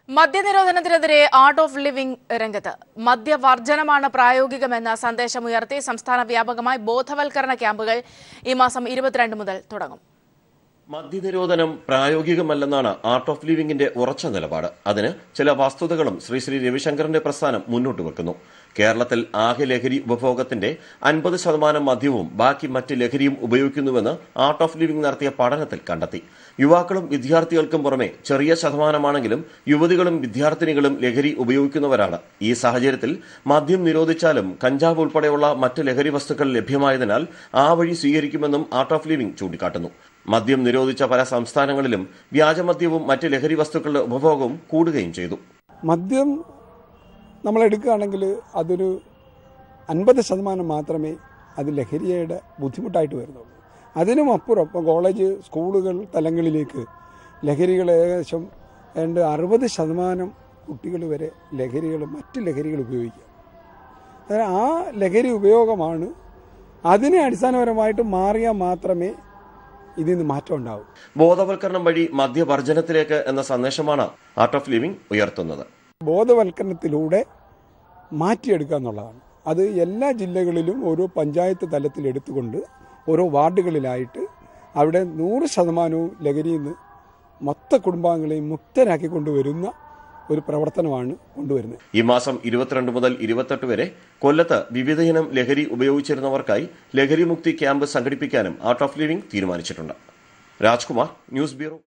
മദ്യനിരോധനത്തിനെതിരെ art of living രംഗത്ത് മദ്യവർജനമാണ് പ്രായോഗികമെന്ന സന്ദേശമുയർത്തി സംസ്ഥാന വ്യാപകമായി ബോധവൽക്കരണ ക്യാമ്പുകൾ ഈ മാസം ഇരുപത്തിരണ്ട് മുതൽ തുടങ്ങും മദ്യനിരോധനം പ്രായോഗികമല്ലെന്നാണ് ആർട്ട് ഓഫ് ലിവിംഗിന്റെ ഉറച്ച നിലപാട് അതിന് ചില വസ്തുതകളും ശ്രീ ശ്രീ രവിശങ്കറിന്റെ പ്രസ്ഥാനം മുന്നോട്ട് വെക്കുന്നു കേരളത്തിൽ ആകെ ലഹരി ഉപഭോഗത്തിന്റെ അൻപത് ശതമാനം മദ്യവും ബാക്കി മറ്റ് ലഹരിയും ഉപയോഗിക്കുന്നുവെന്ന് ആർട്ട് ഓഫ് ലിവിംഗ് നടത്തിയ പഠനത്തിൽ കണ്ടെത്തി യുവാക്കളും വിദ്യാർത്ഥികൾക്കും പുറമെ ചെറിയ ശതമാനമാണെങ്കിലും യുവതികളും വിദ്യാർത്ഥിനികളും ലഹരി ഉപയോഗിക്കുന്നവരാണ് ഈ സാഹചര്യത്തിൽ മദ്യം നിരോധിച്ചാലും കഞ്ചാവ് ഉൾപ്പെടെയുള്ള മറ്റ് ലഹരി വസ്തുക്കൾ ലഭ്യമായതിനാൽ ആ വഴി സ്വീകരിക്കുമെന്നും ആർട്ട് ഓഫ് ലിവിംഗ് ചൂണ്ടിക്കാട്ടുന്നു മദ്യം നിരോധിച്ച പല സംസ്ഥാനങ്ങളിലും വ്യാജമദ്യവും മറ്റ് ലഹരി വസ്തുക്കളുടെ ഉപഭോഗവും കൂടുകയും ചെയ്തു മദ്യം നമ്മൾ എടുക്കുകയാണെങ്കിൽ അതൊരു അൻപത് ശതമാനം മാത്രമേ അത് ലഹരിയുടെ ബുദ്ധിമുട്ടായിട്ട് വരുന്നുള്ളൂ അതിനും അപ്പുറം ഇപ്പോൾ കോളേജ് സ്കൂളുകൾ തലങ്ങളിലേക്ക് ലഹരികൾ ഏകദേശം ഏതാണ്ട് അറുപത് ശതമാനം കുട്ടികൾ വരെ ലഹരികൾ മറ്റ് ലഹരികൾ ഉപയോഗിക്കുക അതായത് ആ ലഹരി ഉപയോഗമാണ് അതിനെ അടിസ്ഥാനപരമായിട്ട് മാറിയാൽ മാത്രമേ ഇതിൽ നിന്ന് മാറ്റം ഉണ്ടാവൂ ബോധവൽക്കരണം വഴി മദ്യവർജനത്തിലേക്ക് എന്ന സന്ദേശമാണ് ആർട്ട് ഓഫ് ലിവിംഗ് ഉയർത്തുന്നത് ബോധവൽക്കരണത്തിലൂടെ മാറ്റിയെടുക്കുക എന്നുള്ളതാണ് അത് എല്ലാ ജില്ലകളിലും ഓരോ പഞ്ചായത്ത് തലത്തിൽ എടുത്തുകൊണ്ട് ഓരോ വാർഡുകളിലായിട്ട് അവിടെ നൂറ് ശതമാനവും ലഹരിയിൽ നിന്ന് മൊത്ത കുടുംബാംഗങ്ങളെയും മുക്തരാക്കി കൊണ്ടുവരുന്ന ഒരു പ്രവർത്തനമാണ് കൊണ്ടുവരുന്നത് ഈ മാസം ഇരുപത്തിരണ്ട് മുതൽ ഇരുപത്തെട്ട് വരെ കൊല്ലത്ത് വിവിധയിനം ലഹരി ഉപയോഗിച്ചിരുന്നവർക്കായി ലഹരി മുക്തി ക്യാമ്പ് സംഘടിപ്പിക്കാനും ആർട്ട് ഓഫ് ലിവിംഗ് തീരുമാനിച്ചിട്ടുണ്ട് രാജ്കുമാർ ന്യൂസ് ബ്യൂറോ